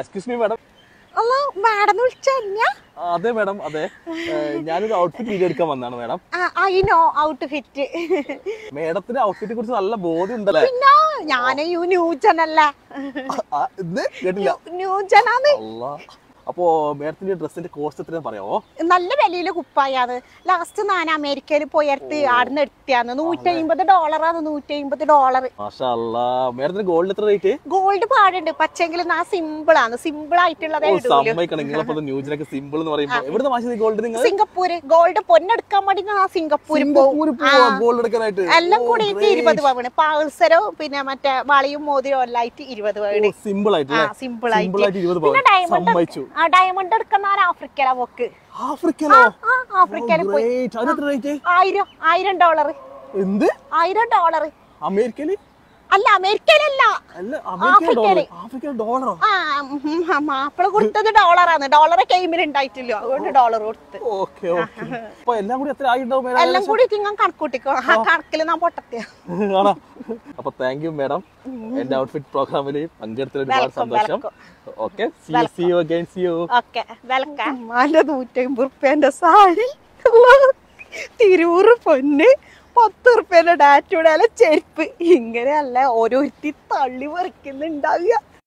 Excuse me madam അല്ല madam വിളിച്ചഞ്ഞ അതെ മാഡം അതെ ഏഹ്, ഞാനൊരു ഔട്ട്ഫിറ്റ് വീഡിയോ എടുക്കാൻ വന്നതാണ് madam I know outfit മേഡത്തിന്റെ ഔട്ട്ഫിറ്റിനെ കുറിച്ച് നല്ല ബോധ്യം ഉണ്ടല്ലേ പിന്നെ ഞാൻ യു ന്യൂജനല്ല ആ, ഇത് കേട്ടില്ല ന്യൂജനാന്ന് അല്ലാ അപ്പോ മേഡത്തിന്റെ ഡ്രസ്സിന്റെ കോസ്റ്റ് എത്രയാന്ന് പറയാമോ നല്ല വിലയില് കുപ്പായാണ് ലാസ്റ്റ് ഞാൻ അമേരിക്കയിൽ പോയടുത്ത് ആടുന്ന് എടുത്തിയാന്ന് നൂറ്റി അമ്പത് ഡോളറാണ് നൂറ്റി അമ്പത് ഡോളർ മാഷാ അല്ലാ മേഡത്തിന് ഗോൾഡ് എത്ര റേറ്റ് ഗോൾഡ് പാടുണ്ട് പക്ഷെങ്കിൽ നാ സിമ്പിൾ ആണ് സിമ്പിൾ ആയിട്ടുള്ളതേ ഓ ഇടൂലു സമ്മതിക്കണം നിങ്ങളിപ്പോ ന്യൂസിലൊക്കെ സിമ്പിൾ എന്ന് പറയുമ്പോ എവിടുന്ന് വാങ്ങിച്ചത് ഗോൾഡ് നിങ്ങൾ സിംഗപ്പൂര് ഗോൾഡ് പൊന്നെടുക്കാൻ വേണ്ടി ഞാൻ സിംഗപ്പൂര് പോകും ഗോൾഡ് എടുക്കാനായിട്ട് എല്ലാം കൂടിയിട്ട് ഇരുപത് പവന് പാൾസരോ പിന്നെ മറ്റേ വളയും മോതിരോ എല്ലാം ആയിട്ട് ഇരുപത് പവന് സിമ്പിൾ ആയിട്ട് ആ അല്ലേ? സിമ്പിൾ സിമ്പിൾ ആയിട്ട് ആയിട്ട് ഇരുപത് പിന്നെ പവൻ ഡയമണ്ട് സമ്മതിച്ചു ആ ഡയമണ്ട് എടുക്കുന്ന ആഫ്രിക്കയില പോക്ക് ആഫ്രിക്കയിലോ ആ ആഫ്രിക്കയിൽ പോയി Great. അതിന് എത്ര റേറ്റ് ആയിരം ആയിരം ഡോളർ എന്ത് ആയിരം ഡോളർ അമേരിക്കയില് അല്ല അമേരിക്കയിലല്ല അല്ല അമേരിക്കൻ ഡോളർ ആഫ്രിക്കയില്. ആഫ്രിക്കൻ ഡോളറോ ആ ഉം, മാപ്പിള കൊടുത്തത് ഡോളറാണ് ഡോളർ കെയിമിൽ ഉണ്ടായിട്ടില്ല അതുകൊണ്ട് ഡോളർ കൊടുത്ത് ഓക്കെ ഓക്കെ അപ്പൊ എല്ലാം കൂടി എത്ര ആയിട്ടുണ്ടാവും മേഡം എല്ലാം കൂടി ഞാൻ കണക്കൂട്ടിക്കോ ആ കണക്കിൽ ഞാൻ പൊട്ടത്തിയ ആണോ അപ്പൊ താങ്ക് യു മേഡം എന്റെ ഔട്ട്ഫിറ്റ് പ്രോഗ്രാമിൽ പങ്കെടുത്തതിൽ ഒരുപാട് Welcome, സന്തോഷം welcome. Okay see you see you again see you okay welcome ഉമ്മാന്റെ നൂറ്റമ്പത് റുപ്യന്റെ സാരി തിരൂറ് പൊന്ന് പത്ത് റുപ്യന്റെ ഡാറ്റയുടെ ചെരുപ്പ് ഇങ്ങനെയല്ല ഓരോരുത്തി തള്ളി പറിക്കുന്നുണ്ടാവുക